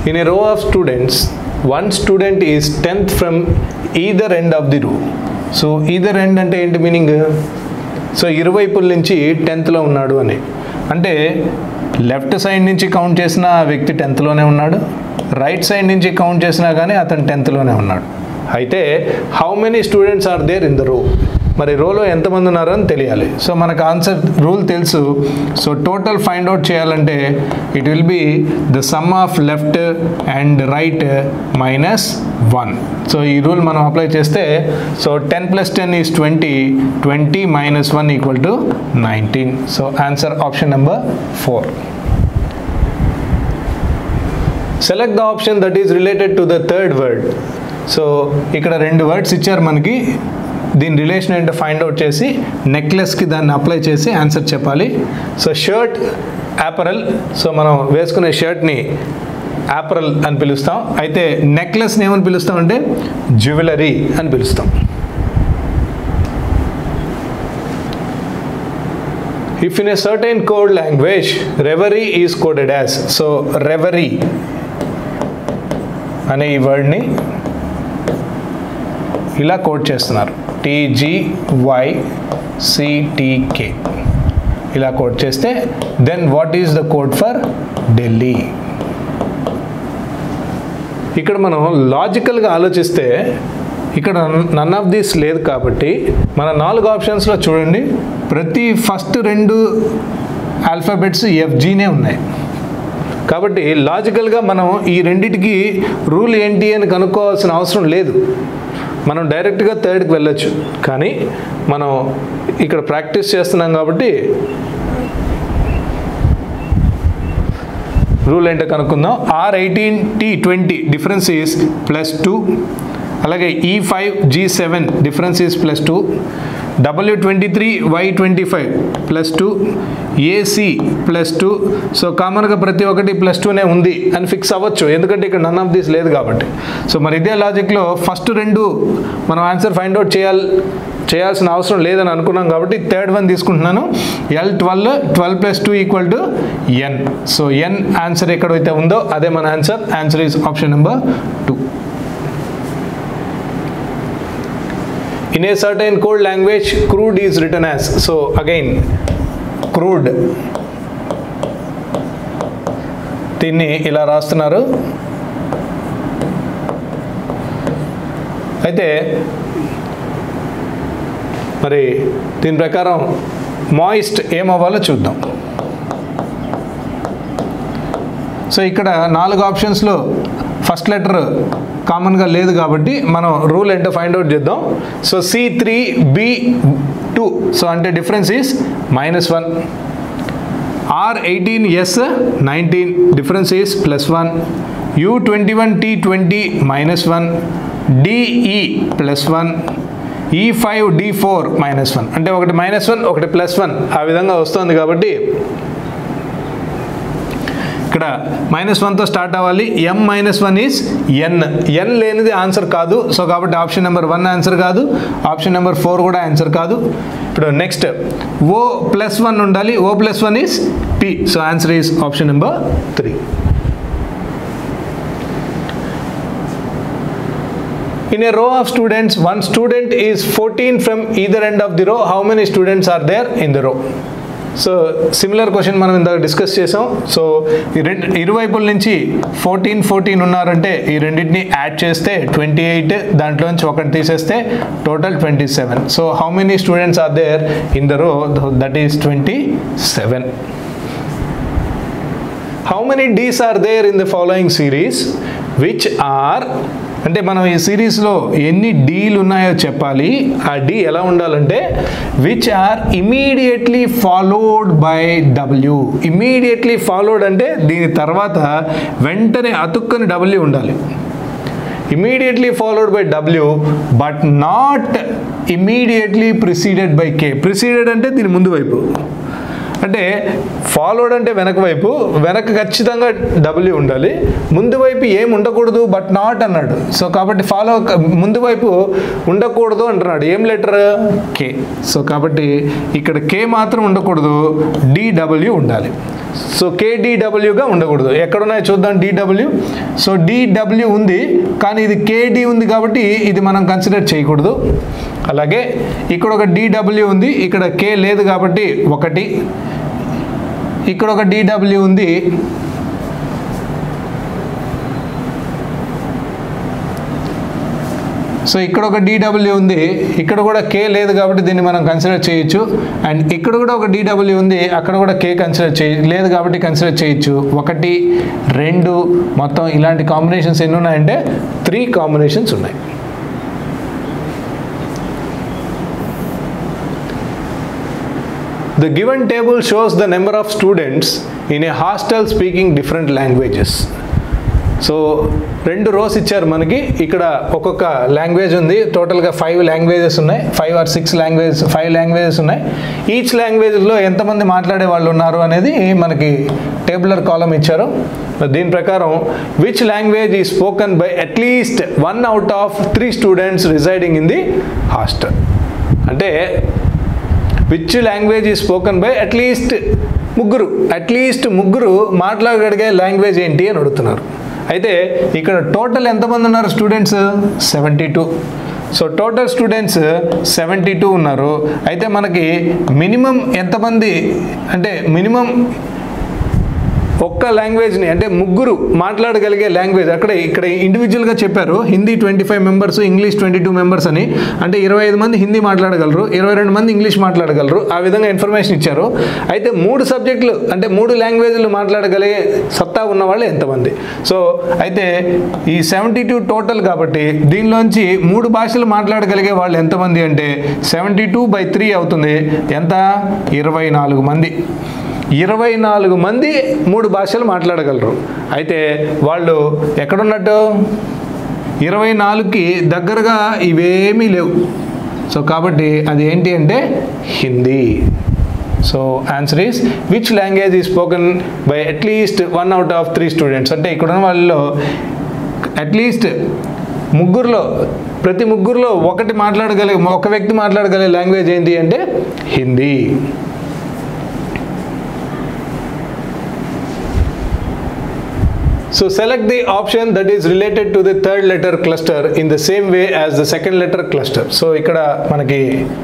In a row of students, one student is 10th from either end of the row. So either end అంటే ఏంటి meaning so ఇరువైపుల నుంచి టెన్త్లో ఉన్నాడు అని అంటే లెఫ్ట్ సైడ్ నుంచి కౌంట్ చేసిన ఆ వ్యక్తి టెన్త్లోనే ఉన్నాడు రైట్ సైడ్ నుంచి కౌంట్ చేసినా కానీ అతను టెన్త్లోనే ఉన్నాడు అయితే how many students are there in the row మరి రోలో ఎంతమంది ఉన్నారో అని తెలియాలి సో మనకు ఆన్సర్ రూల్ తెలుసు సో టోటల్ ఫైండ్ అవుట్ చేయాలంటే it will be the sum of left and right minus one so ఈ రూల్ మనం అప్లై చేస్తే so ten plus ten is twenty twenty minus one equal to nineteen so answer option number four select the option that is related to the third word so ఇక్కడ రెండు words ఇచ్చారు మనకి దీని relation ఏంటో find out చేసి నెక్లెస్కి దాన్ని apply చేసి answer చెప్పాలి సో షర్ట్ యాపరల్ సో మనం వేసుకునే షర్ట్ని యాపరల్ అని పిలుస్తాం అయితే నెక్లెస్ని ఏమని పిలుస్తాం అంటే జ్యువెలరీ అని పిలుస్తాం If in a certain code language, reverie is coded as, so reverie అనే ఈ వర్డ్ని ఇలా కోడ్ చేస్తున్నారు టీజీవై సిటీకే ఇలా కోడ్ చేస్తే then what is the code for Delhi ఇక్కడ మనం లాజికల్గా ఆలోచిస్తే ఇక్కడ నన్ ఆఫ్ దీస్ లేదు కాబట్టి మన నాలుగు ఆప్షన్స్లో చూడండి ప్రతి ఫస్ట్ రెండు ఆల్ఫాబెట్స్ ఎఫ్జీనే ఉన్నాయి కాబట్టి లాజికల్గా మనం ఈ రెండిటికి రూల్ ఏంటి అని కనుక్కోవాల్సిన అవసరం లేదు మనం డైరెక్ట్గా థర్డ్కి వెళ్ళొచ్చు కానీ మనం ఇక్కడ ప్రాక్టీస్ చేస్తున్నాం కాబట్టి రూల్ ఏంటో కనుక్కుందాం R eighteen T twenty difference is plus two అలాగే E five G seven difference is plus two W twenty three Y twenty five plus two AC plus two so కామన్గా ప్రతి ఒక్కటి ప్లస్ టూనే ఉంది అని ఫిక్స్ అవ్వచ్చు ఎందుకంటే ఇక్కడ నన్ ఆఫ్ దీస్ లేదు కాబట్టి సో మరి ఇదే లాజిక్లో ఫస్ట్ రెండు మనం ఆన్సర్ ఫైండ్ అవుట్ చేయాలి చేయాల్సిన అవసరం లేదని అనుకున్నాం కాబట్టి థర్డ్ వన్ తీసుకుంటున్నాను L twelve twelve plus two equal to N so N answer ఎక్కడైతే ఉందో అదే మన answer answer is option number two In a certain code language, crude is written as. So again, crude. దీన్ని ఇలా రాస్తున్నారు అయితే మరి దీని ప్రకారం మాయిస్ట్ ఏమవ్వాలో చూద్దాం సో ఇక్కడ నాలుగు ఆప్షన్స్లో ఫస్ట్ లెటర్ కామన్గా లేదు కాబట్టి మనం రూల్ ఏంటో ఫైండ్ అవుట్ చేద్దాం so C three B two so అంటే difference is minus one R eighteen S nineteen difference is plus one U twenty one T twenty minus one D E plus one E five D four minus one అంటే ఒకటి minus one ఒకటి plus one ఆ విధంగా వస్తుంది కాబట్టి ఇక్కడ మైనస్ వన్తో స్టార్ట్ అవ్వాలి M minus one is N N లేనిది ఆన్సర్ కాదు సో కాబట్టి ఆప్షన్ నెంబర్ వన్ ఆన్సర్ కాదు ఆప్షన్ నెంబర్ ఫోర్ కూడా ఆన్సర్ కాదు ఇప్పుడు నెక్స్ట్ ఓ ప్లస్ వన్ ఉండాలి O plus one is P so answer is option number three In a row of students, one student is 14 from either end of the row. How many students are there in the row? So similar question మనం ఇందాక discuss చేసాం so ఈ రెండు ఇరువైపుల నుంచి fourteen fourteen ఉన్నారంటే ఈ రెండింటిని యాడ్ చేస్తే ట్వంటీ ఎయిట్ దాంట్లోంచి ఒకటి తీసేస్తే total twenty seven so how many students are there in the row that is twenty seven how many D's are there in the following series which are అంటే మనం ఈ సిరీస్లో ఎన్ని డీలు ఉన్నాయో చెప్పాలి ఆ డీ ఎలా ఉండాలంటే which are immediately followed by W immediately followed అంటే దీని తర్వాత వెంటనే అతుక్కని డబ్ల్యూ ఉండాలి immediately followed by W but not immediately preceded by K preceded అంటే దీని ముందు వైపు అంటే ఫాలోడ్ అంటే వెనక వైపు వెనక ఖచ్చితంగా డబ్ల్యూ ఉండాలి ముందు వైపు ఏం ఉండకూడదు బట్ నాట్ అన్నాడు సో కాబట్టి ఫాలో ముందు వైపు ఉండకూడదు అంటున్నాడు ఏం లెటర్ కే సో కాబట్టి ఇక్కడ కే మాత్రం ఉండకూడదు డిడబ్ల్యూ ఉండాలి సో కేడిడబ్ల్యూగా ఉండకూడదు ఎక్కడున్నాయో చూద్దాం డిడబ్ల్యూ సో డిడబ్ల్యూ ఉంది కానీ ఇది కేడి ఉంది కాబట్టి ఇది మనం కన్సిడర్ చేయకూడదు అలాగే ఇక్కడ ఒక డిడబ్ల్యూ ఉంది ఇక్కడ కే లేదు కాబట్టి ఒకటి ఇక్కడ ఒక డిడబ్ల్యూ ఉంది సో ఇక్కడ ఒక డిడబ్ల్యూ ఉంది ఇక్కడ కూడా కే లేదు కాబట్టి దీన్ని మనం కన్సిడర్ చేయొచ్చు అండ్ ఇక్కడ కూడా ఒక డిడబ్ల్యూ ఉంది అక్కడ కూడా కే కన్సిడర్ చేయ లేదు కాబట్టి కన్సిడర్ చేయొచ్చు ఒకటి రెండు మొత్తం ఇలాంటి కాంబినేషన్స్ ఎన్ని ఉన్నాయంటే త్రీ కాంబినేషన్స్ ఉన్నాయి The given table shows the number of students in a hostel speaking different languages. So రెండు రోస్ ఇచ్చారు మనకి ఇక్కడ ఒక్కొక్క లాంగ్వేజ్ ఉంది టోటల్గా ఫైవ్ లాంగ్వేజెస్ ఉన్నాయి five or six language five languages ఉన్నాయి ఈచ్ లాంగ్వేజ్లో ఎంతమంది మాట్లాడే వాళ్ళు ఉన్నారు అనేది మనకి టేబులర్ కాలం ఇచ్చారు దీని ప్రకారం which language is spoken by at least one out of three students residing in the hostel అంటే which language is spoken by at least ముగ్గురు అట్లీస్ట్ ముగ్గురు మాట్లాడగలిగే లాంగ్వేజ్ ఏంటి అని అడుగుతున్నారు అయితే ఇక్కడ టోటల్ ఎంతమంది ఉన్నారు students seventy two so total students seventy two ఉన్నారు అయితే మనకి మినిమం ఎంతమంది అంటే మినిమం ఒక్క లాంగ్వేజ్ని అంటే ముగ్గురు మాట్లాడగలిగే లాంగ్వేజ్ అక్కడ ఇక్కడ ఇండివిజువల్గా చెప్పారు Hindi twenty five members English twenty two members అని అంటే ఇరవై ఐదు మంది హిందీ మాట్లాడగలరు ఇరవై రెండు మంది ఇంగ్లీష్ మాట్లాడగలరు ఆ విధంగా ఇన్ఫర్మేషన్ ఇచ్చారు అయితే మూడు సబ్జెక్టులు అంటే మూడు లాంగ్వేజ్లు మాట్లాడగలిగే సత్తా ఉన్న వాళ్ళు ఎంతమంది సో అయితే ఈ సెవెంటీ టూ టోటల్ కాబట్టి దీనిలోంచి మూడు భాషలు మాట్లాడగలిగే వాళ్ళు ఎంతమంది అంటే సెవెంటీ టూ బై త్రీ అవుతుంది ఎంత ఇరవై నాలుగు మంది ఇరవై నాలుగు మంది మూడు భాషలు మాట్లాడగలరు అయితే వాళ్ళు ఎక్కడున్నట్టు ఇరవై నాలుగుకి దగ్గరగా ఇవేమీ లేవు సో కాబట్టి అది ఏంటి అంటే Hindi so answer is which language is spoken by at least one out of three students అంటే ఇక్కడున్న వాళ్ళలో అట్లీస్ట్ ముగ్గురులో ప్రతి ముగ్గురులో ఒకటి మాట్లాడగలిగే ఒక వ్యక్తి మాట్లాడగలిగే లాంగ్వేజ్ ఏంటి అంటే Hindi So select the option that is related to the third letter cluster in the same way as the second letter cluster. So ఇక్కడ మనకి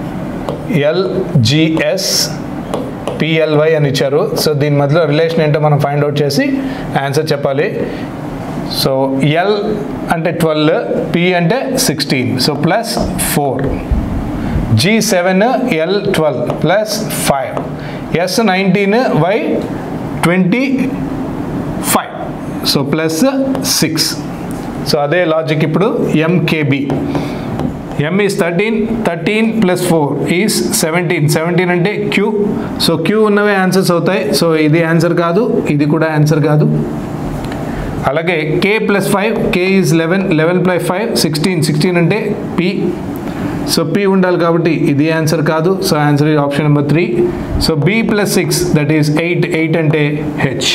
ఎల్జిఎస్ పిఎల్వై అని ఇచ్చారు సో దీని మధ్యలో రిలేషన్ ఏంటో మనం ఫైండ్ అవుట్ చేసి ఆన్సర్ చెప్పాలి సో ఎల్ అంటే ట్వెల్వ్ పి అంటే sixteen so plus four G seven L twelve plus five S nineteen Y twenty five so plus six so అదే లాజిక్ ఇప్పుడు MKB M is thirteen thirteen plus four is seventeen seventeen అంటే Q so Q ఉన్నవే answers అవుతాయి సో ఇది answer కాదు ఇది కూడా ఆన్సర్ కాదు అలాగే K plus five K is eleven eleven plus five sixteen sixteen అంటే పి సో పి ఉండాలి కాబట్టి ఇది ఆన్సర్ కాదు so answer is option number three so B plus six that is eight eight అంటే H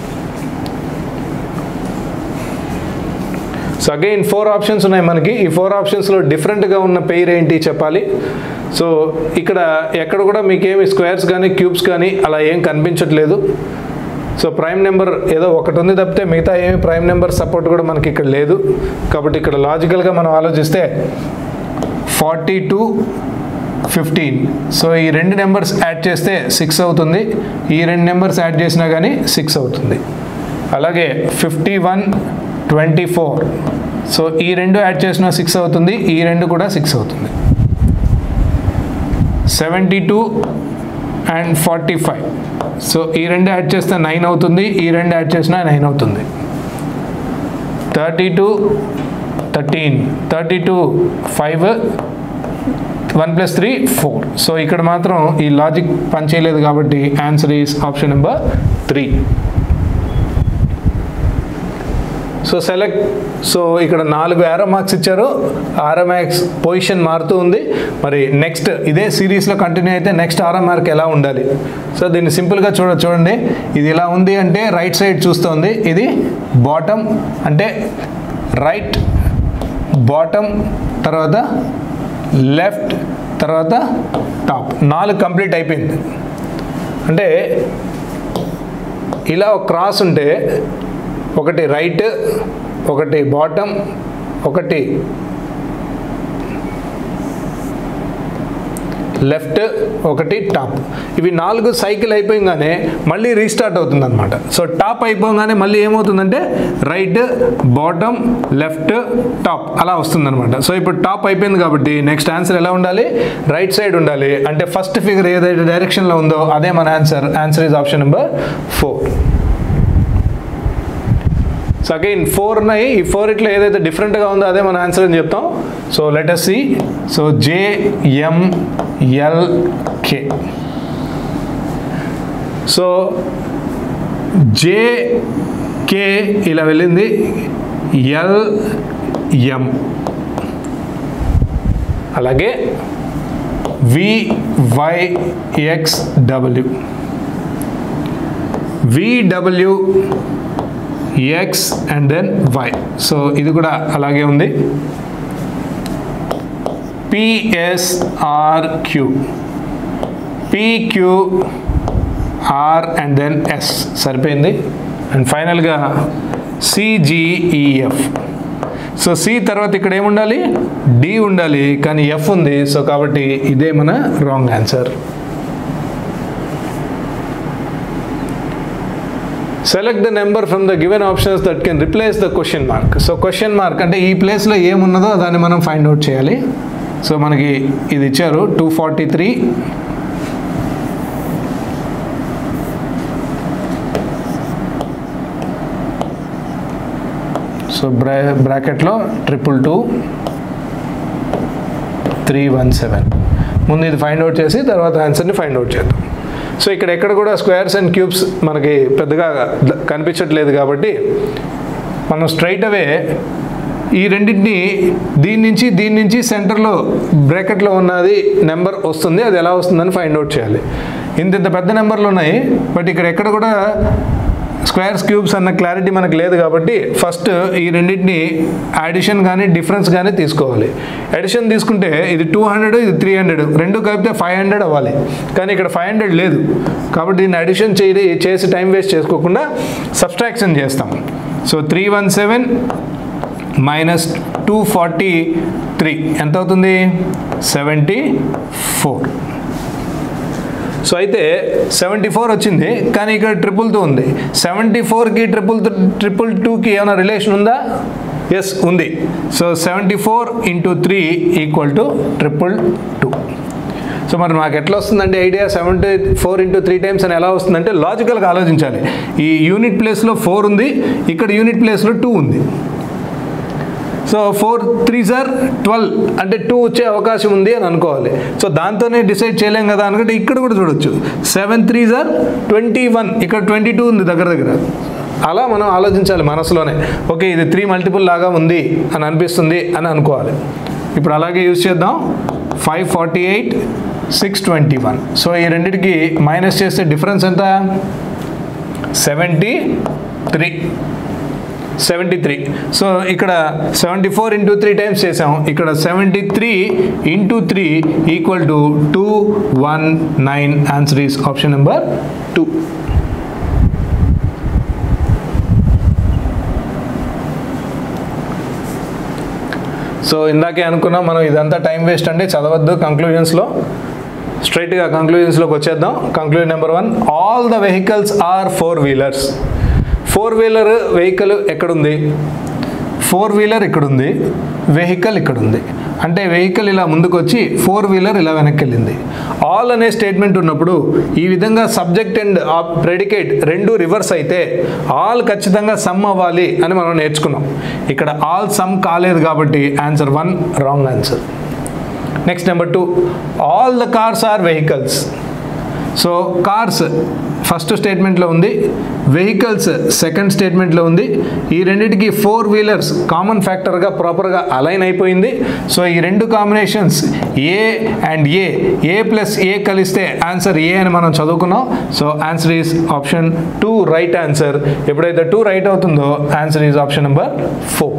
so again four options ఉన్నాయి మనకి ఈ four ఆప్షన్స్లో డిఫరెంట్గా ఉన్న పెయిర్ ఏంటి చెప్పాలి సో ఇక్కడ ఎక్కడ కూడా మీకేమి స్క్వేర్స్ కానీ క్యూబ్స్ కానీ అలా ఏం కనిపించట్లేదు సో ప్రైమ్ నెంబర్ ఏదో ఒకటి ఉంది తప్పితే మిగతా ఏమి ప్రైమ్ నెంబర్ సపోర్ట్ కూడా మనకి ఇక్కడ లేదు కాబట్టి ఇక్కడ లాజికల్గా మనం ఆలోచిస్తే ఫార్టీ టూ ఫిఫ్టీన్ సో ఈ రెండు నెంబర్స్ యాడ్ చేస్తే సిక్స్ అవుతుంది ఈ రెండు నెంబర్స్ యాడ్ చేసినా కానీ సిక్స్ అవుతుంది అలాగే fifty one twenty four so ఈ రెండు యాడ్ చేసినా సిక్స్ అవుతుంది ఈ రెండు కూడా సిక్స్ అవుతుంది seventy two and forty five so ఈ రెండు యాడ్ చేస్తే నైన్ అవుతుంది ఈ రెండు యాడ్ చేసినా నైన్ అవుతుంది thirty two thirteen thirty two five one plus three four so ఇక్కడ మాత్రం ఈ లాజిక్ పనిచేయలేదు కాబట్టి answer is option number three so select so ఇక్కడ నాలుగు ఆరో మార్క్స్ ఇచ్చారు ఆరో మార్క్స్ పొజిషన్ మారుతూ ఉంది మరి నెక్స్ట్ ఇదే సిరీస్లో కంటిన్యూ అయితే నెక్స్ట్ ఆరో మార్క్ ఎలా ఉండాలి సో దీన్ని సింపుల్గా చూడ చూడండి ఇది ఇలా ఉంది అంటే రైట్ సైడ్ చూస్తుంది ఇది బాటమ్ అంటే రైట్ బాటమ్ తర్వాత లెఫ్ట్ తర్వాత టాప్ నాలుగు కంప్లీట్ అయిపోయింది అంటే ఇలా ఒక క్రాస్ ఉంటే ఒకటి రైట్ ఒకటి బాటమ్ ఒకటి లెఫ్ట్ ఒకటి టాప్ ఇవి నాలుగు సైకిల్ అయిపోయింగానే మళ్ళీ రీస్టార్ట్ అవుతుంది అనమాట సో టాప్ అయిపోగానే మళ్ళీ ఏమవుతుందంటే రైట్ బాటమ్ లెఫ్ట్ టాప్ అలా వస్తుంది అనమాట సో ఇప్పుడు టాప్ అయిపోయింది కాబట్టి నెక్స్ట్ ఆన్సర్ ఎలా ఉండాలి రైట్ సైడ్ ఉండాలి అంటే ఫస్ట్ ఫిగర్ ఏదైతే డైరెక్షన్లో ఉందో అదే మన answer answer is option number four so again four ఉన్నాయి ఈ ఫోర్ ఇట్లా ఏదైతే డిఫరెంట్గా ఉందో అదే మన ఆన్సర్ అని చెప్తాం so let us see so JMLK so JK ఇలా వెళ్ళింది ఎల్ఎం అలాగే VYXW VW X and then Y so ఇది కూడా అలాగే ఉంది PSRQ PQ R and then S సరిపోయింది అండ్ ఫైనల్గా సిజిఈఎఫ్ సో సి తర్వాత ఇక్కడ ఏముండాలి డి ఉండాలి కానీ ఎఫ్ ఉంది సో కాబట్టి ఇదే మన wrong answer select the number from the given options that can replace the question mark so question mark అంటే ఈ ప్లేస్లో ఏమున్నదో దాన్ని మనం ఫైండ్ అవుట్ చేయాలి సో మనకి ఇది ఇచ్చారు టూ ఫార్టీ త్రీ సో బ్రా బ్రాకెట్లో triple two three one seven ముందు ఇది ఫైండ్ అవుట్ చేసి తర్వాత ఆన్సర్ని ఫైండ్ అవుట్ చేద్దాం సో ఇక్కడ ఎక్కడ కూడా స్క్వేర్స్ అండ్ క్యూబ్స్ మనకి పెద్దగా కనిపించట్లేదు కాబట్టి మనం స్ట్రైట్ అవే ఈ రెండింటిని దీని నుంచి దీని నుంచి సెంటర్లో బ్రాకెట్లో ఉన్నది నెంబర్ వస్తుంది అది ఎలా వస్తుందని ఫైండ్ అవుట్ చేయాలి ఇంత ఇంత పెద్ద నెంబర్లు ఉన్నాయి బట్ ఇక్కడ ఎక్కడ కూడా స్క్వేర్స్ క్యూబ్స్ అన్న క్లారిటీ మనకు లేదు కాబట్టి ఫస్ట్ ఈ రెండింటిని అడిషన్ కానీ డిఫరెన్స్ కానీ తీసుకోవాలి అడిషన్ తీసుకుంటే ఇది టూ హండ్రెడ్ ఇది త్రీ హండ్రెడ్ రెండు కలిపితే ఫైవ్ హండ్రెడ్ అవ్వాలి కానీ ఇక్కడ ఫైవ్ హండ్రెడ్ లేదు కాబట్టి దీన్ని అడిషన్ చేయి చేసి టైం వేస్ట్ చేసుకోకుండా సబ్స్ట్రాక్షన్ చేస్తాం so three one seven minus two forty three ఎంత అవుతుంది సెవెంటీ ఫోర్ సో అయితే సెవెంటీ ఫోర్ వచ్చింది కానీ ఇక్కడ ట్రిపుల్ టూ ఉంది సెవెంటీ ఫోర్కి ట్రిపుల్ ట్రిపుల్ టూకి ఏమైనా రిలేషన్ ఉందా ఎస్ ఉంది so seventy four into three equal to triple two so మరి మాకు ఎట్లా వస్తుందంటే idea seventy four into three times అని ఎలా వస్తుందంటే లాజికల్గా ఆలోచించాలి ఈ యూనిట్ ప్లేస్లో ఫోర్ ఉంది ఇక్కడ యూనిట్ ప్లేస్లో టూ ఉంది so four three sir twelve అంటే టూ వచ్చే అవకాశం ఉంది అని అనుకోవాలి సో దాంతోనే డిసైడ్ చేయలేం కదా అనుకుంటే ఇక్కడ కూడా చూడొచ్చు seven three sir twenty one ఇక్కడ ట్వంటీ టూ ఉంది దగ్గర దగ్గర అలా మనం ఆలోచించాలి మనసులోనే ఓకే ఇది త్రీ మల్టిపుల్ లాగా ఉంది అని అనిపిస్తుంది అని అనుకోవాలి ఇప్పుడు అలాగే యూజ్ చేద్దాం five forty eight six twenty one so ఈ రెండింటికి మైనస్ చేస్తే డిఫరెన్స్ ఎంత seventy three seventy three so ఇక్కడ seventy four into three times చేసాం ఇక్కడ seventy three into three equal to two one nine answer is option number two so ఇందాకే అనుకున్నాం మనం ఇదంతా టైం వేస్ట్ అండి చదవద్దు కంక్లూజన్స్లో స్ట్రైట్గా కంక్లూజన్స్లోకి వచ్చేద్దాం conclusion number one all the vehicles are four wheelers four wheeler vehicle ఎక్కడుంది ఫోర్ వీలర్ ఇక్కడుంది వెహికల్ ఇక్కడ ఉంది అంటే వెహికల్ ఇలా ముందుకు వచ్చి ఫోర్ వీలర్ ఇలా వెనక్కి వెళ్ళింది ఆల్ అనే స్టేట్మెంట్ ఉన్నప్పుడు ఈ విధంగా సబ్జెక్ట్ అండ్ ప్రెడికేట్ రెండు రివర్స్ అయితే ఆల్ ఖచ్చితంగా సమ్ అవ్వాలి అని మనం నేర్చుకున్నాం ఇక్కడ ఆల్ సమ్ కాలేదు కాబట్టి answer one wrong answer next number two all the cars are vehicles so cars first స్టేట్మెంట్లో ఉంది వెహికల్స్ సెకండ్ స్టేట్మెంట్లో ఉంది ఈ రెండింటికి ఫోర్ వీలర్స్ కామన్ ఫ్యాక్టర్గా ప్రాపర్గా అలైన్ అయిపోయింది సో ఈ రెండు combinations A and A A plus A కలిస్తే ఆన్సర్ ఏ అని మనం చదువుకున్నాం so answer is option two right answer ఎప్పుడైతే టూ రైట్ అవుతుందో answer is option number four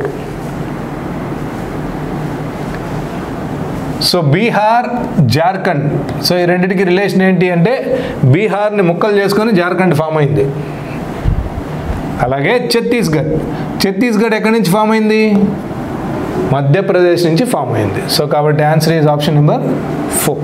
so Bihar Jharkhand so ఈ రెండింటికి రిలేషన్ ఏంటి అంటే బీహార్ని ముక్కలు చేసుకొని జార్ఖండ్ ఫామ్ అయింది అలాగే ఛత్తీస్గఢ్ ఛత్తీస్గఢ్ ఎక్కడి నుంచి ఫామ్ అయింది మధ్యప్రదేశ్ నుంచి ఫామ్ అయింది సో కాబట్టి answer is option number four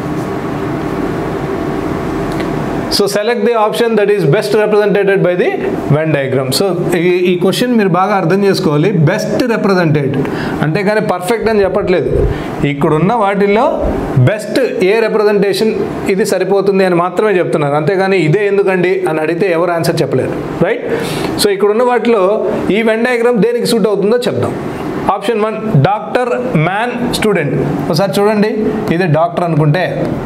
so select the option that is best represented by the Venn diagram so ఈ ఈ క్వశ్చన్ మీరు బాగా అర్థం చేసుకోవాలి బెస్ట్ రిప్రజెంటేటెడ్ అంటే కానీ పర్ఫెక్ట్ అని చెప్పట్లేదు ఇక్కడున్న వాటిల్లో బెస్ట్ ఏ రిప్రజెంటేషన్ ఇది సరిపోతుంది అని మాత్రమే చెప్తున్నారు అంతేగాని ఇదే ఎందుకండి అని అడిగితే ఎవరు ఆన్సర్ చెప్పలేరు రైట్ సో ఇక్కడున్న వాటిలో ఈ వెన్ డయాగ్రామ్ దేనికి సూట్ అవుతుందో చెప్దాం option one doctor man student ఒకసారి చూడండి ఇది డాక్టర్ అనుకుంటే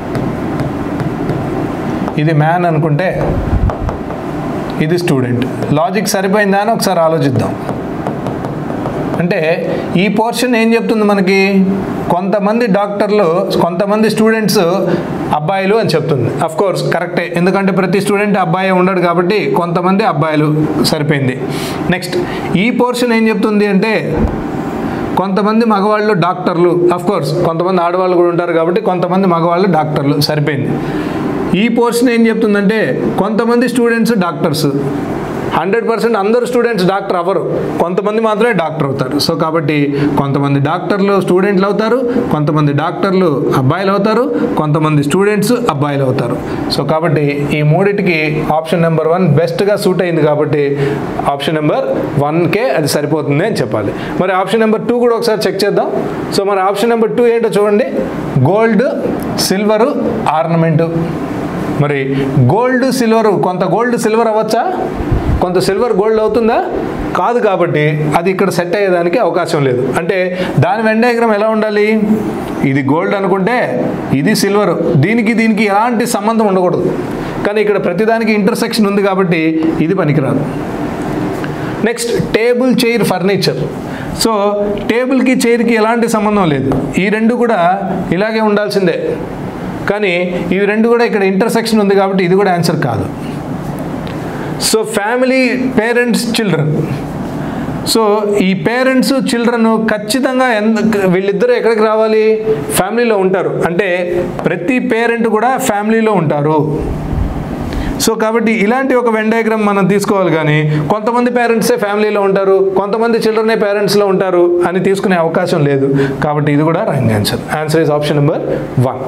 ఇది మ్యాన్ అనుకుంటే ఇది స్టూడెంట్ లాజిక్ సరిపోయిందా అని ఒకసారి ఆలోచిద్దాం అంటే ఈ పోర్షన్ ఏం చెప్తుంది మనకి కొంతమంది డాక్టర్లు కొంతమంది స్టూడెంట్స్ అబ్బాయిలు అని చెప్తుంది అఫ్ కోర్స్ కరెక్టే ఎందుకంటే ప్రతి స్టూడెంట్ అబ్బాయి ఉండడు కాబట్టి కొంతమంది అబ్బాయిలు సరిపోయింది నెక్స్ట్ ఈ పోర్షన్ ఏం చెప్తుంది అంటే కొంతమంది మగవాళ్ళు డాక్టర్లు అఫ్ కోర్స్ కొంతమంది ఆడవాళ్ళు కూడా ఉంటారు కాబట్టి కొంతమంది మగవాళ్ళు డాక్టర్లు సరిపోయింది ఈ పోర్షన్ ఏం చెప్తుందంటే కొంతమంది స్టూడెంట్స్ డాక్టర్స్ హండ్రెడ్ పర్సెంట్ అందరు స్టూడెంట్స్ డాక్టర్ అవ్వరు కొంతమంది మాత్రమే డాక్టర్ అవుతారు సో కాబట్టి కొంతమంది డాక్టర్లు స్టూడెంట్లు అవుతారు కొంతమంది డాక్టర్లు అబ్బాయిలు అవుతారు కొంతమంది స్టూడెంట్స్ అబ్బాయిలు అవుతారు సో కాబట్టి ఈ మూడిటికి ఆప్షన్ నెంబర్ వన్ బెస్ట్గా సూట్ అయింది కాబట్టి ఆప్షన్ నెంబర్ వన్కే అది సరిపోతుంది అని చెప్పాలి మరి ఆప్షన్ నెంబర్ టూ కూడా ఒకసారి చెక్ చేద్దాం సో మరి ఆప్షన్ నెంబర్ టూ ఏంటో చూడండి గోల్డ్ సిల్వరు ఆర్నమెంటు మరి గోల్డ్ సిల్వర్ కొంత గోల్డ్ సిల్వర్ అవ్వచ్చా కొంత సిల్వర్ గోల్డ్ అవుతుందా కాదు కాబట్టి అది ఇక్కడ సెట్ అయ్యేదానికి అవకాశం లేదు అంటే దాని వెన్ డయాగ్రామ్ ఎలా ఉండాలి ఇది గోల్డ్ అనుకుంటే ఇది సిల్వర్ దీనికి దీనికి ఎలాంటి సంబంధం ఉండకూడదు కానీ ఇక్కడ ప్రతిదానికి ఇంటర్సెక్షన్ ఉంది కాబట్టి ఇది పనికిరాదు next table chair furniture so టేబుల్కి చైర్కి ఎలాంటి సంబంధం లేదు ఈ రెండు కూడా ఇలాగే ఉండాల్సిందే కానీ ఇవి రెండు కూడా ఇక్కడ ఇంటర్సెక్షన్ ఉంది కాబట్టి ఇది కూడా ఆన్సర్ కాదు so family parents children so ఈ పేరెంట్స్ చిల్డ్రన్ ఖచ్చితంగా ఎంత వీళ్ళిద్దరూ ఎక్కడికి రావాలి ఫ్యామిలీలో ఉంటారు అంటే ప్రతి పేరెంట్ కూడా ఫ్యామిలీలో ఉంటారు సో కాబట్టి ఇలాంటి ఒక వెన్ డయాగ్రామ్ మనం తీసుకోవాలి కానీ కొంతమంది పేరెంట్సే ఫ్యామిలీలో ఉంటారు కొంతమంది చిల్డ్రనే పేరెంట్స్లో ఉంటారు అని తీసుకునే అవకాశం లేదు కాబట్టి ఇది కూడా wrong answer answer is option number one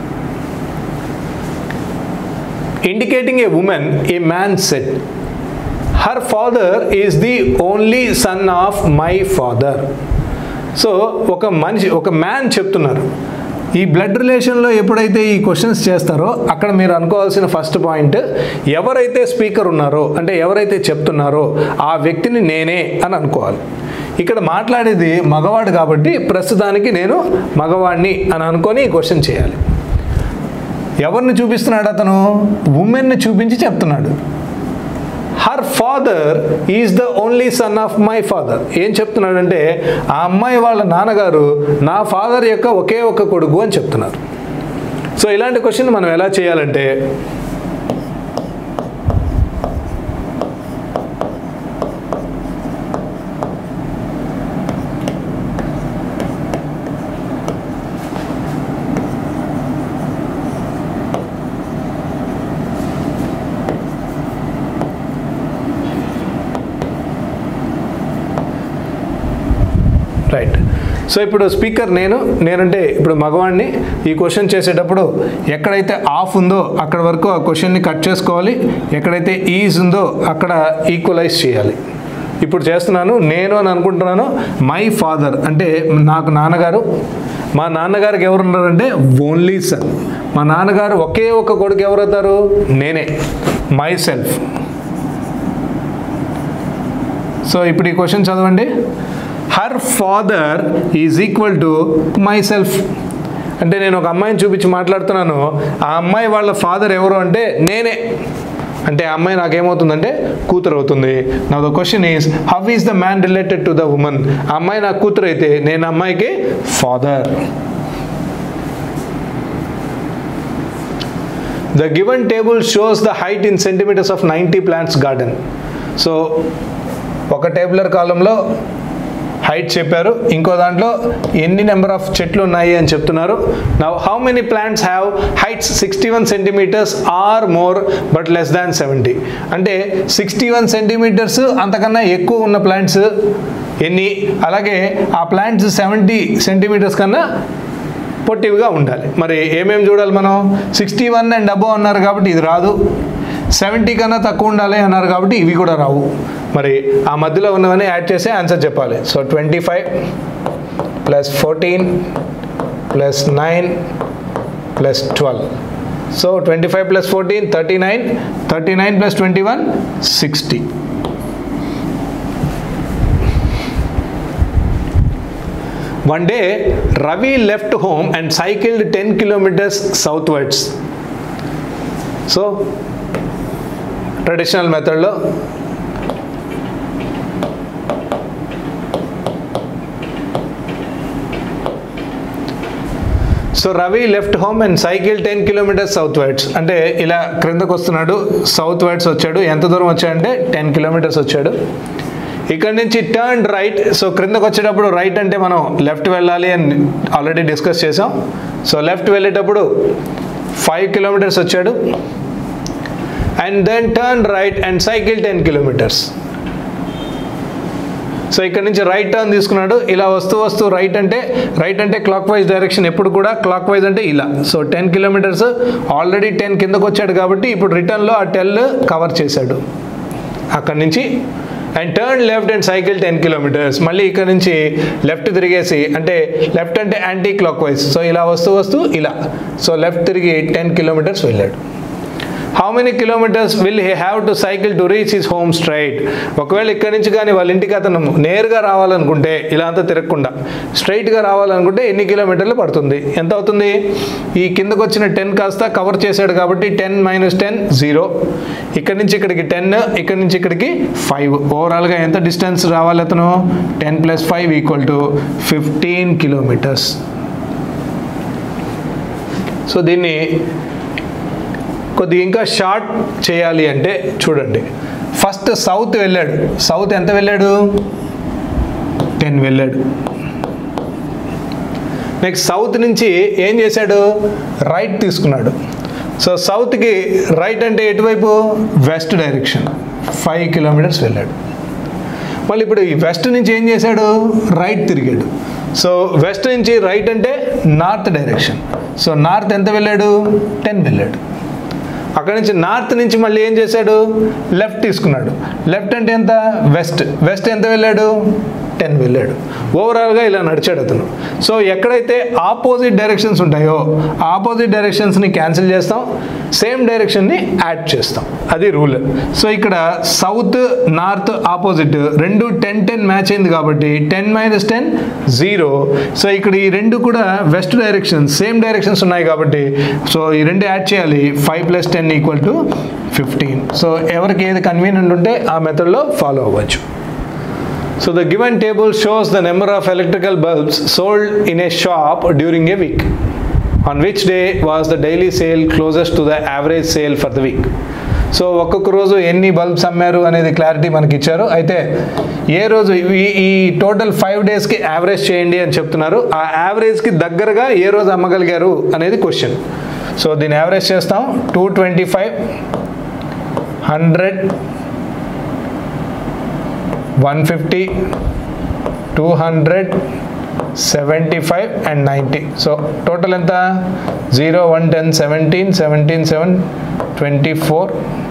indicating a woman, a man said, Her father is the only son of my father. So ఒక మనిషి ఒక మ్యాన్ చెప్తున్నారు ఈ బ్లడ్ రిలేషన్లో ఎప్పుడైతే ఈ క్వశ్చన్స్ చేస్తారో అక్కడ మీరు అనుకోవాల్సిన ఫస్ట్ పాయింట్ ఎవరైతే స్పీకర్ ఉన్నారో అంటే ఎవరైతే చెప్తున్నారో ఆ వ్యక్తిని నేనే అని అనుకోవాలి ఇక్కడ మాట్లాడేది మగవాడు కాబట్టి ప్రస్తుతానికి నేను మగవాడిని అని అనుకొని ఈ క్వశ్చన్ చేయాలి ఎవరిని చూపిస్తున్నాడు అతను ఉమెన్ని చూపించి చెప్తున్నాడు her father is the only son of my father ఏం చెప్తున్నాడంటే ఆ అమ్మాయి వాళ్ళ నాన్నగారు నా ఫాదర్ యొక్క ఒకే ఒక్క కొడుకు అని చెప్తున్నారు సో ఇలాంటి క్వశ్చన్ మనం ఎలా చేయాలంటే రైట్ సో ఇప్పుడు స్పీకర్ నేను నేనంటే ఇప్పుడు మగవాడిని ఈ క్వశ్చన్ చేసేటప్పుడు ఎక్కడైతే ఆఫ్ ఉందో అక్కడ వరకు ఆ క్వశ్చన్ని కట్ చేసుకోవాలి ఎక్కడైతే ఈజ్ ఉందో అక్కడ ఈక్వలైజ్ చేయాలి ఇప్పుడు చేస్తున్నాను నేను అని అనుకుంటున్నాను మై ఫాదర్ అంటే నాకు నాన్నగారు మా నాన్నగారికి ఎవరు ఉన్నారంటే ఓన్లీ సన్ మా నాన్నగారు ఒకే ఒక్క కొడుకు ఎవరవుతారు నేనే మై సెల్ఫ్ సో ఇప్పుడు ఈ క్వశ్చన్ చదవండి her father is equal to myself అంటే నేను ఒక అమ్మాయిని చూపించి మాట్లాడుతున్నాను ఆ అమ్మాయి వాళ్ళ ఫాదర్ ఎవరు అంటే నేనే అంటే ఆ అమ్మాయి నాకేమవుతుందంటే కూతురు అవుతుంది నా the question is how is the man related to the woman ఆ అమ్మాయి నా కూతురు అయితే నేను అమ్మాయికి father The given table shows the height in centimeters of 90 plants garden. So ఒక టేబులర్ కాలంలో హైట్ చెప్పారు ఇంకో దాంట్లో ఎన్ని నెంబర్ ఆఫ్ చెట్లు ఉన్నాయి అని చెప్తున్నారు నా how many plants have heights sixty one centimeters or more but less than seventy అంటే సిక్స్టీ వన్ సెంటీమీటర్స్ అంతకన్నా ఎక్కువ ఉన్న ప్లాంట్స్ ఎన్ని అలాగే ఆ ప్లాంట్స్ సెవెంటీ సెంటీమీటర్స్ కన్నా పొట్టివిగా ఉండాలి మరి ఏమేమి చూడాలి మనం సిక్స్టీ వన్ అండ్ అబో అన్నారు కాబట్టి ఇది రాదు సెవెంటీ కన్నా తక్కువ ఉండాలి అన్నారు కాబట్టి ఇవి కూడా రావు మరి ఆ మధ్యలో ఉన్నవన్నీ యాడ్ చేసి ఆన్సర్ చెప్పాలి so twenty five plus fourteen plus nine plus twelve so twenty five plus fourteen thirty nine thirty nine plus twenty one sixty One day, Ravi left home and cycled 10 kilometers southwards. So, traditional మెథడ్లో so Ravi left home and cycle ten kilometers southwards అంటే ఇలా క్రిందకు వస్తున్నాడు south words వచ్చాడు ఎంత దూరం వచ్చాడంటే ten kilometres వచ్చాడు ఇక్కడ నుంచి టర్న్ రైట్ సో క్రిందకు వచ్చేటప్పుడు రైట్ అంటే మనం లెఫ్ట్ వెళ్ళాలి అని ఆల్రెడీ డిస్కస్ చేసాం సో లెఫ్ట్ వెళ్ళేటప్పుడు ఫైవ్ కిలోమీటర్స్ వచ్చాడు and then turn right and cycle ten kilometers so ఇక్కడ నుంచి రైట్ టర్న్ తీసుకున్నాడు ఇలా వస్తూ వస్తూ రైట్ అంటే రైట్ అంటే క్లాక్ వైజ్ డైరెక్షన్ ఎప్పుడు కూడా క్లాక్ వైజ్ అంటే ఇలా so ten kilometers already ten కిందకు వచ్చాడు కాబట్టి ఇప్పుడు రిటర్న్లో ఆ టెల్ కవర్ చేశాడు అక్కడి నుంచి and turn left and cycle ten kilometers మళ్ళీ ఇక్కడ నుంచి లెఫ్ట్ తిరిగేసి అంటే లెఫ్ట్ అంటే యాంటీ క్లాక్ వైజ్ సో ఇలా వస్తూ వస్తూ ఇలా సో లెఫ్ట్ తిరిగి టెన్ కిలోమీటర్స్ వెళ్ళాడు how many kilometers will he have to cycle to reach his home straight ఒకవేళ ఇక్కడి నుంచి కానీ వాళ్ళ ఇంటికి అతను నేరుగా రావాలనుకుంటే ఇలా అంతా తిరగకుండా స్ట్రైట్గా రావాలనుకుంటే ఎన్ని కిలోమీటర్లు పడుతుంది ఎంత అవుతుంది ఈ కిందకు వచ్చిన టెన్ కాస్త కవర్ చేశాడు కాబట్టి టెన్ మైనస్ టెన్ జీరో ఇక్కడి నుంచి ఇక్కడికి టెన్ ఇక్కడి నుంచి ఇక్కడికి ఫైవ్ ఓవరాల్గా ఎంత డిస్టెన్స్ రావాలి అతను ten plus five equal to fifteen kilometers so దీన్ని కొద్దిగా ఇంకా షార్ట్ చేయాలి అంటే చూడండి ఫస్ట్ సౌత్ వెళ్ళాడు సౌత్ ఎంత వెళ్ళాడు టెన్ వెళ్ళాడు నెక్స్ట్ సౌత్ నుంచి ఏం చేశాడు రైట్ తీసుకున్నాడు సో సౌత్కి రైట్ అంటే ఎటువైపు వెస్ట్ డైరెక్షన్ ఫైవ్ కిలోమీటర్స్ వెళ్ళాడు మళ్ళీ ఇప్పుడు ఈ వెస్ట్ నుంచి ఏం చేశాడు రైట్ తిరిగాడు సో వెస్ట్ నుంచి రైట్ అంటే నార్త్ డైరెక్షన్ సో నార్త్ ఎంత వెళ్ళాడు టెన్ వెళ్ళాడు అక్కడ నుంచి నార్త్ నుంచి మళ్ళీ ఏం చేశాడు లెఫ్ట్ తీసుకున్నాడు లెఫ్ట్ అంటే ఎంత వెస్ట్ వెస్ట్ ఎంత వెళ్ళాడు టెన్ వెళ్ళాడు ఓవరాల్గా ఇలా నడిచాడు అతను సో ఎక్కడైతే ఆపోజిట్ డైరెక్షన్స్ ఉంటాయో ఆపోజిట్ డైరెక్షన్స్ని క్యాన్సిల్ చేస్తాం సేమ్ డైరెక్షన్ని యాడ్ చేస్తాం అది రూల్ సో ఇక్కడ సౌత్ నార్త్ ఆపోజిట్ రెండు టెన్ టెన్ మ్యాచ్ అయింది కాబట్టి ten minus ten zero so ఇక్కడ ఈ రెండు కూడా వెస్ట్ డైరెక్షన్ సేమ్ డైరెక్షన్స్ ఉన్నాయి కాబట్టి సో ఈ రెండు యాడ్ చేయాలి five plus ten equal to fifteen so ఎవరికి ఏది కన్వీనియంట్ ఉంటే ఆ మెథడ్లో ఫాలో అవ్వచ్చు So the given table shows the number of electrical bulbs sold in a shop during a week. On which day was the daily sale closest to the average sale for the week? So ఒక్కొక్క రోజు ఎన్ని bulbs అమ్మారు అనేది clarity మనకి ఇచ్చారు అయితే ఏ రోజు ఈ ఈ టోటల్ ఫైవ్ డేస్కి యావరేజ్ చేయండి అని చెప్తున్నారు ఆ యావరేజ్కి దగ్గరగా ఏ రోజు అమ్మగలిగారు అనేది క్వశ్చన్ సో దీన్ని యావరేజ్ చేస్తాం two twenty five hundred one fifty two hundred seventy five and ninety so total ఎంత zero one ten seventeen seventeen seven twenty four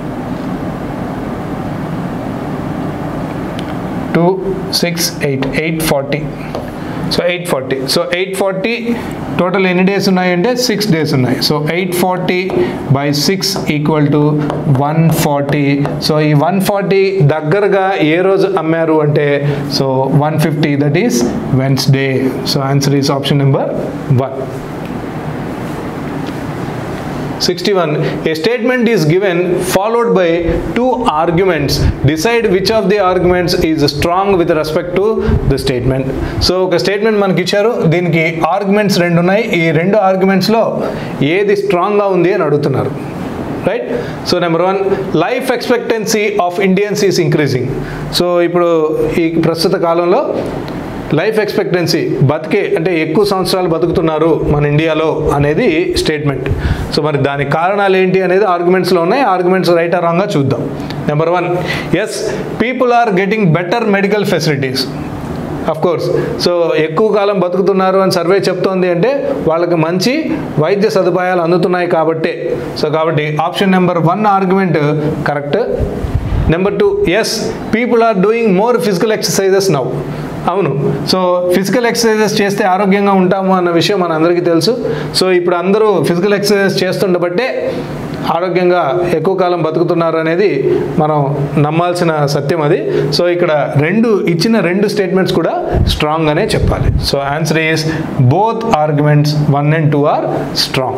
two six eight eight forty so eight forty so eight forty total ఎన్ని days ఉన్నాయంటే six days ఉన్నాయి so eight forty by six equal to one forty so ఈ one forty దగ్గరగా ఏ రోజు అమ్మారు అంటే so one fifty that is Wednesday so answer is option number one sixty one a statement is given followed by two arguments decide which of the arguments is strong with respect to the statement so ఒక statement మనకి ఇచ్చారు దీనికి arguments రెండు ఉన్నాయి ఈ రెండు ఆర్గ్యుమెంట్స్లో ఏది స్ట్రాంగ్గా ఉంది అని అడుగుతున్నారు right so number one life expectancy of Indians is increasing so ఇప్పుడు ఈ ప్రస్తుత కాలంలో లైఫ్ ఎక్స్పెక్టెన్సీ బతికే అంటే ఎక్కువ సంవత్సరాలు బతుకుతున్నారు మన ఇండియాలో అనేది స్టేట్మెంట్ సో మరి దానికి కారణాలు ఏంటి అనేది ఆర్గ్యుమెంట్స్లో ఉన్నాయి ఆర్గ్యుమెంట్స్ రైట్ ఆర్ రాంగ్గా చూద్దాం number one yes people are getting better medical facilities of course so ఎక్కువ కాలం బతుకుతున్నారు అని సర్వే చెప్తోంది అంటే వాళ్ళకి మంచి వైద్య సదుపాయాలు అందుతున్నాయి కాబట్టే సో కాబట్టి option number one argument correct number two yes people are doing more physical exercises now అవును సో ఫిజికల్ ఎక్సర్సైజెస్ చేస్తే ఆరోగ్యంగా ఉంటాము అన్న విషయం మన అందరికీ తెలుసు సో ఇప్పుడు అందరూ ఫిజికల్ ఎక్సర్సైజెస్ చేస్తుండబట్టే ఆరోగ్యంగా ఎక్కువ కాలం బతుకుతున్నారు అనేది మనం నమ్మాల్సిన సత్యం అది సో ఇక్కడ రెండు ఇచ్చిన రెండు స్టేట్మెంట్స్ కూడా స్ట్రాంగ్ అనే చెప్పాలి so answer is both arguments one and two are strong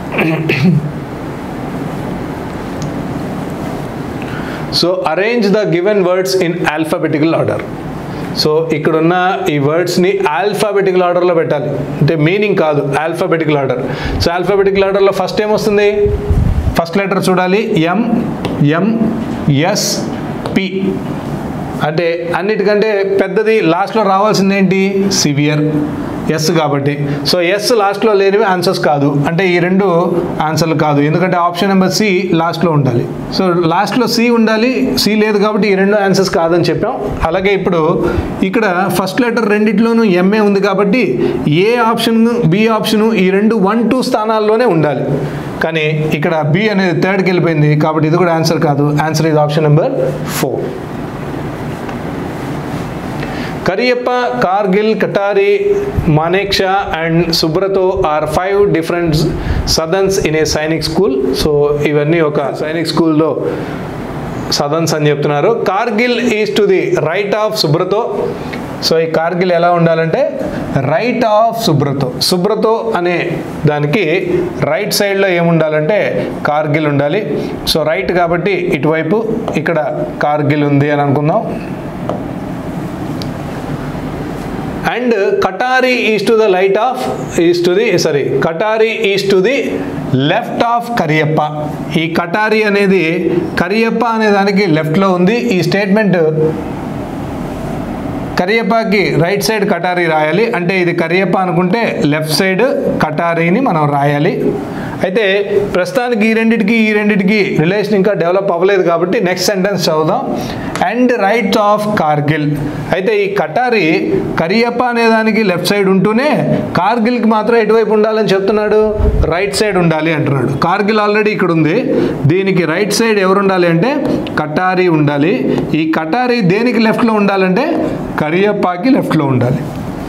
so arrange the given words in alphabetical order so ఇక్కడున్న ఈ వర్డ్స్ని ఆల్ఫాబెటికల్ ఆర్డర్లో పెట్టాలి అంటే మీనింగ్ కాదు ఆల్ఫాబెటికల్ ఆర్డర్ సో ఆల్ఫాబెటికల్ ఆర్డర్లో ఫస్ట్ ఏమొస్తుంది ఫస్ట్ లెటర్ చూడాలి ఎం ఎం ఎస్ పి అంటే అన్నిటికంటే పెద్దది లాస్ట్లో రావాల్సింది ఏంటి సివియర్ ఎస్ కాబట్టి సో ఎస్ లాస్ట్లో లేనివి ఆన్సర్స్ కాదు అంటే ఈ రెండు ఆన్సర్లు కాదు ఎందుకంటే ఆప్షన్ నెంబర్ సి లాస్ట్లో ఉండాలి సో లాస్ట్లో సి ఉండాలి సి లేదు కాబట్టి ఈ రెండు ఆన్సర్స్ కాదని చెప్పాం అలాగే ఇప్పుడు ఇక్కడ ఫస్ట్ లెటర్ రెండిట్లోనూ ఎంఏ ఉంది కాబట్టి ఏ ఆప్షన్ బి ఆప్షను ఈ రెండు వన్ టూ స్థానాల్లోనే ఉండాలి కానీ ఇక్కడ బి అనేది థర్డ్కి వెళ్ళిపోయింది కాబట్టి ఇది కూడా ఆన్సర్ కాదు ఆన్సర్ ఇది option number four Cariappa Kargil Katari Manekshaw and Subroto are five different sadans in a Sainik school so ఇవన్నీ ఒక సైనిక్ స్కూల్లో సదన్స్ అని చెప్తున్నారు Kargil is to the right of Subroto so ఈ కార్గిల్ ఎలా ఉండాలంటే రైట్ ఆఫ్ సుబ్రతో సుబ్రతో అనే దానికి రైట్ సైడ్లో ఏముండాలంటే కార్గిల్ ఉండాలి సో రైట్ కాబట్టి ఇటువైపు ఇక్కడ కార్గిల్ ఉంది అని అనుకుందాం and Katari is to the light of is to the sorry Katari is to the left of Cariappa ఈ కటారి అనేది కరియప్ప అనే దానికి లెఫ్ట్లో ఉంది ఈ స్టేట్మెంట్ కరియప్పకి రైట్ సైడ్ కటారి రాయాలి అంటే ఇది కరియప్ప అనుకుంటే లెఫ్ట్ సైడ్ కటారీని మనం రాయాలి అయితే ప్రస్తుతానికి ఈ రెండిటికి ఈ రెండిటికి రిలేషన్ ఇంకా డెవలప్ అవ్వలేదు కాబట్టి నెక్స్ట్ సెంటెన్స్ చదువుదాం అండ్ రైట్ ఆఫ్ కార్గిల్ అయితే ఈ కటారి కరియప్ప అనే దానికి లెఫ్ట్ సైడ్ ఉంటూనే కార్గిల్కి మాత్రం ఎటువైపు ఉండాలని చెప్తున్నాడు రైట్ సైడ్ ఉండాలి అంటున్నాడు కార్గిల్ ఆల్రెడీ ఇక్కడ ఉంది దీనికి రైట్ సైడ్ ఎవరు ఉండాలి అంటే కటారి ఉండాలి ఈ కటారి దేనికి లెఫ్ట్లో ఉండాలంటే కరియప్పకి లెఫ్ట్లో ఉండాలి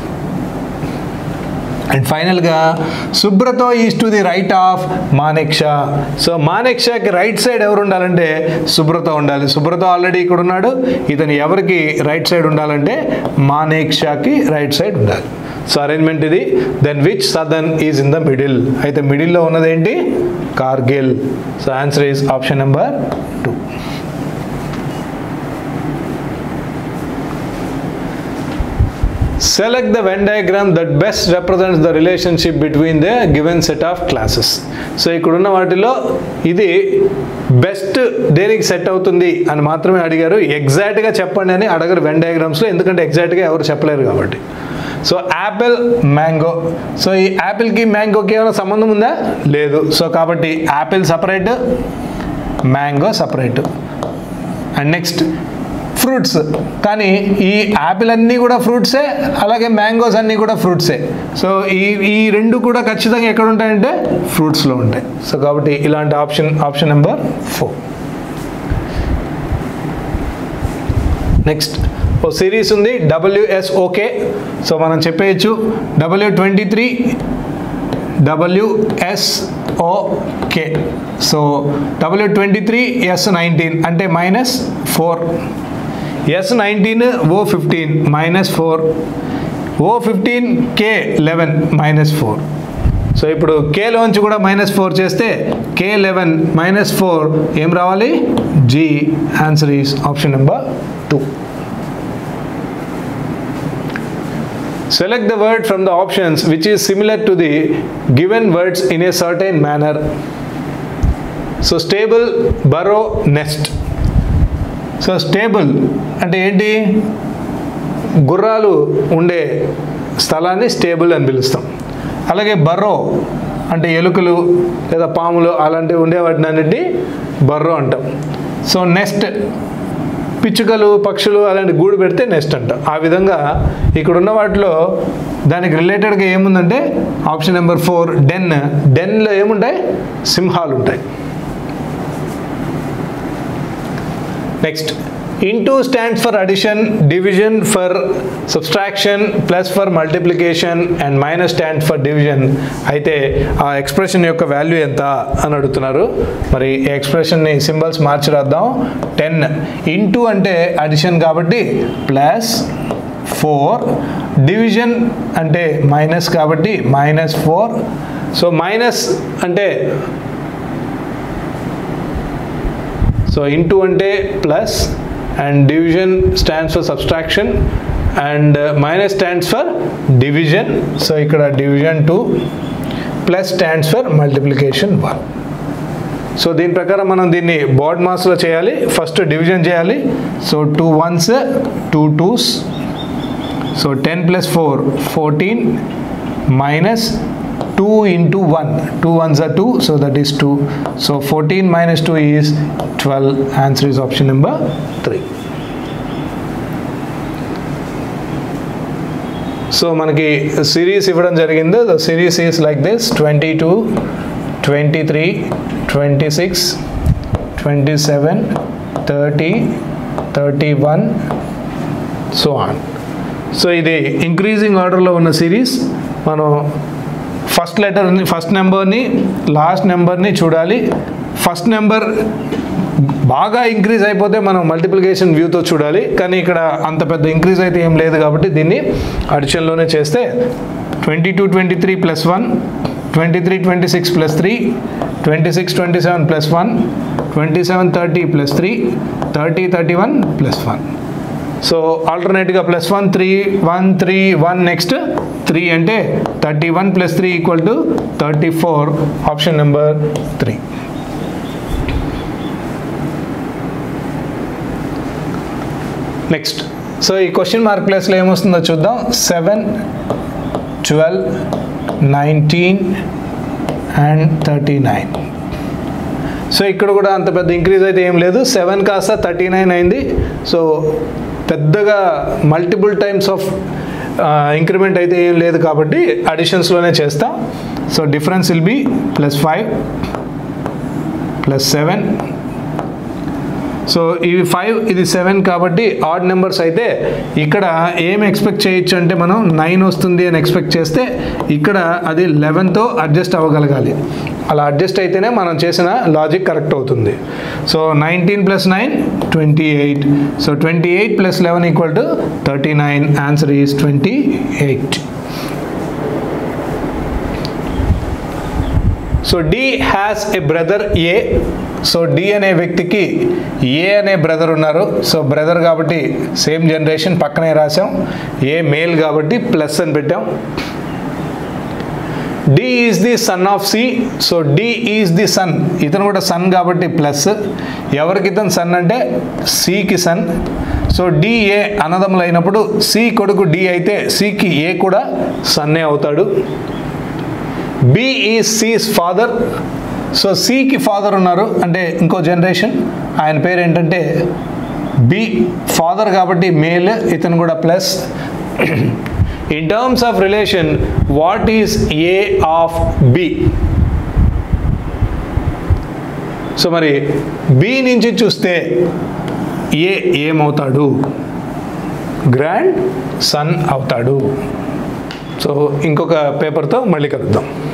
అండ్ ఫైనల్గా Subroto is to the right of Manekshaw so మానేక్షాకి రైట్ సైడ్ ఎవరు ఉండాలంటే సుబ్రతో ఉండాలి సుబ్రతో ఆల్రెడీ ఇక్కడ ఉన్నాడు ఇతను ఎవరికి రైట్ సైడ్ ఉండాలంటే మానేక్షాకి రైట్ సైడ్ ఉండాలి సో అరేంజ్మెంట్ ఇది then which sadan is in the middle అయితే మిడిల్లో ఉన్నది ఏంటి Kargil so answer is option number two Select the Venn diagram that best represents the relationship between the given set of classes. So ఇక్కడున్న వాటిలో ఇది best దేనికి set అవుతుంది అని మాత్రమే అడిగారు ఎగ్జాక్ట్గా చెప్పండి అని అడగరు వెన్ డయాగ్రామ్స్లో ఎందుకంటే ఎగ్జాక్ట్గా ఎవరు చెప్పలేరు కాబట్టి సో యాపిల్ మ్యాంగో సో ఈ యాపిల్కి మ్యాంగోకి ఏమైనా సంబంధం ఉందా లేదు సో కాబట్టి apple separate mango separate and next fruits కానీ ఈ యాపిల్ అన్నీ కూడా ఫ్రూట్సే అలాగే మ్యాంగోస్ అన్నీ కూడా ఫ్రూట్సే సో ఈ ఈ రెండు కూడా ఖచ్చితంగా ఎక్కడ ఉంటాయంటే ఫ్రూట్స్లో ఉంటాయి సో కాబట్టి ఇలాంటి option option number four next ఓ సిరీస్ ఉంది డబ్ల్యూఎస్ ఓకే సో మనం చెప్పేయచ్చు W twenty three W S O K so W twenty three S nineteen అంటే minus four S nineteen O fifteen minus four O fifteen K eleven minus four so ఇప్పుడు కేలోంచి కూడా minus four చేస్తే కే eleven minus four ఏం రావాలి G answer is option number two Select the word from the options which is similar to the given words in a certain manner. So stable burrow nest so stable అంటే ఏంటి గుర్రాలు ఉండే స్థలాన్ని stable అని పిలుస్తాం అలాగే బర్రో అంటే ఎలుకలు లేదా పాములు అలాంటివి ఉండే వాటిని అన్నింటినీ బర్రో అంటాం సో నెస్ట్ పిచ్చుకలు పక్షులు అలాంటి గూడు పెడితే నెక్స్ట్ అంట ఆ విధంగా ఇక్కడ ఉన్న వాటిలో దానికి రిలేటెడ్గా ఏముందంటే ఆప్షన్ నెంబర్ ఫోర్ డెన్ డెన్లో ఏముంటాయి సింహాలు ఉంటాయి next into stands for addition division for subtraction plus for multiplication and minus stand for division అయితే ఆ ఎక్స్ప్రెషన్ యొక్క వాల్యూ ఎంత అని అడుగుతున్నారు మరి ఈ ఎక్స్ప్రెషన్ని సింబల్స్ మార్చి రాద్దాం టెన్ ఇంటూ అంటే అడిషన్ కాబట్టి ప్లస్ ఫోర్ డివిజన్ అంటే మైనస్ కాబట్టి మైనస్ ఫోర్ సో మైనస్ అంటే సో ఇంటూ అంటే plus and division stands for subtraction and minus stands for division so ఇక్కడ division two plus stands for multiplication one so దీని ప్రకారం మనం దీన్ని బోర్డ్ మాస్లో చేయాలి ఫస్ట్ డివిజన్ చేయాలి so two ones two twos so ten plus four fourteen minus two into one two once are two so that is two so fourteen minus two is twelve answer is option number three so మనకి series ఇవ్వడం జరిగింది the series is like this twenty two twenty three twenty six twenty seven thirty thirty one so on so ఇది increasing ఆర్డర్లో ఉన్న series మనం first లెటర్ని first నెంబర్ని last నెంబర్ని చూడాలి ఫస్ట్ నెంబర్ బాగా ఇంక్రీజ్ అయిపోతే మనం మల్టిప్లికేషన్ వ్యూతో చూడాలి కానీ ఇక్కడ అంత పెద్ద ఇంక్రీజ్ అయితే ఏం లేదు కాబట్టి దీన్ని అడిషన్లోనే చేస్తే twenty two twenty three plus one twenty three twenty six plus three twenty six twenty seven plus one twenty seven thirty plus three thirty thirty one plus one so ఆల్టర్నేట్గా plus one three one three one next three అంటే thirty one plus three equal to thirty four option number three next so ఈ question mark ప్లేస్లో ఏమొస్తుందో చూద్దాం seven twelve nineteen and thirty nine so ఇక్కడ కూడా అంత పెద్ద ఇంక్రీజ్ అయితే ఏం లేదు సెవెన్ కాస్త థర్టీ నైన్ అయింది సో పెద్దగా మల్టిపుల్ టైమ్స్ ఆఫ్ ఇంక్రిమెంట్ అయితే ఏం లేదు కాబట్టి అడిషన్స్లోనే చేస్తాం so difference will be plus five plus seven so ఇవి ఫైవ్ ఇది సెవెన్ కాబట్టి ఆడ్ నెంబర్స్ అయితే ఇక్కడ ఏం ఎక్స్పెక్ట్ చేయొచ్చు అంటే మనం నైన్ వస్తుంది అని ఎక్స్పెక్ట్ చేస్తే ఇక్కడ అది లెవెన్తో అడ్జస్ట్ అవ్వగలగాలి అలా అడ్జస్ట్ అయితేనే మనం చేసిన లాజిక్ కరెక్ట్ అవుతుంది so nineteen plus nine twenty eight so twenty eight plus eleven equal to thirty nine answer is twenty eight so D has a brother A so D అనే వ్యక్తికి A అనే brother ఉన్నారు so brother కాబట్టి same generation పక్కనే రాసాం A male కాబట్టి plus అని పెట్టాం D is the son of C so D is the son ఇతను కూడా సన్ కాబట్టి ప్లస్ ఎవరికి ఇతను సన్ అంటే సికి సన్ సో డి ఏ అన్నదమ్ములు అయినప్పుడు సి కొడుకు డి అయితే సికి ఏ కూడా సన్నే అవుతాడు B is C's father so సికి ఫాదర్ ఉన్నారు అంటే ఇంకో జనరేషన్ ఆయన పేరు ఏంటంటే బి ఫాదర్ కాబట్టి మేల్ ఇతను కూడా plus in terms of relation what is A of B so మరి బి నుంచి చూస్తే ఏ ఏమవుతాడు గ్రాండ్ సన్ అవుతాడు సో ఇంకొక పేపర్తో మళ్ళీ కలుద్దాం